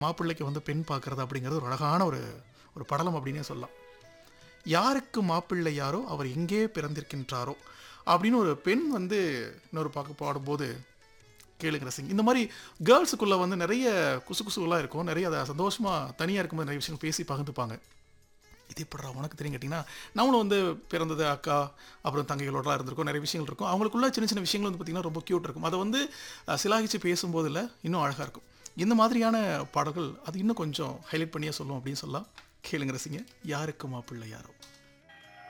மாப்பிள்ளைக்கு வந்து பெண் பார்க்கறது அப்படிங்கிறது ஒரு அழகான ஒரு ஒரு படலம் அப்படின்னே சொல்லலாம் யாருக்கு மாப்பிள்ளை யாரோ அவர் எங்கே பிறந்திருக்கின்றாரோ அப்படின்னு ஒரு பெண் வந்து இன்னொரு பார்க்க பாடும்போது கேளுங்க ரசிங் இந்த மாதிரி கேர்ள்ஸுக்குள்ளே வந்து நிறைய குசு குசுகளாக இருக்கும் நிறைய அதை சந்தோஷமாக தனியாக இருக்கும்போது நிறைய விஷயங்கள் பேசி பகிர்ந்துப்பாங்க இது எப்படிடா உனக்கு தெரியும் கேட்டிங்கன்னா நம்மளும் வந்து பிறந்தது அக்கா அப்புறம் தங்கைகளோடலாம் இருந்திருக்கும் நிறைய விஷயங்கள் இருக்கும் அவங்களுக்குள்ள சின்ன சின்ன விஷயங்கள் வந்து பார்த்திங்கன்னா ரொம்ப க்யூட் இருக்கும் அதை வந்து அஹ், சிலாகிச்சு பேசும்போது இல்லை இன்னும் அழகாக இருக்கும் இந்த மாதிரியான பாடல்கள் அது இன்னும் கொஞ்சம் ஹைலைட் பண்ணியே சொல்லும் அப்படின்னு சொல்லலாம் கேளுங்க ரசிங்க யாருக்கு மாப்பிள்ளை யாரோ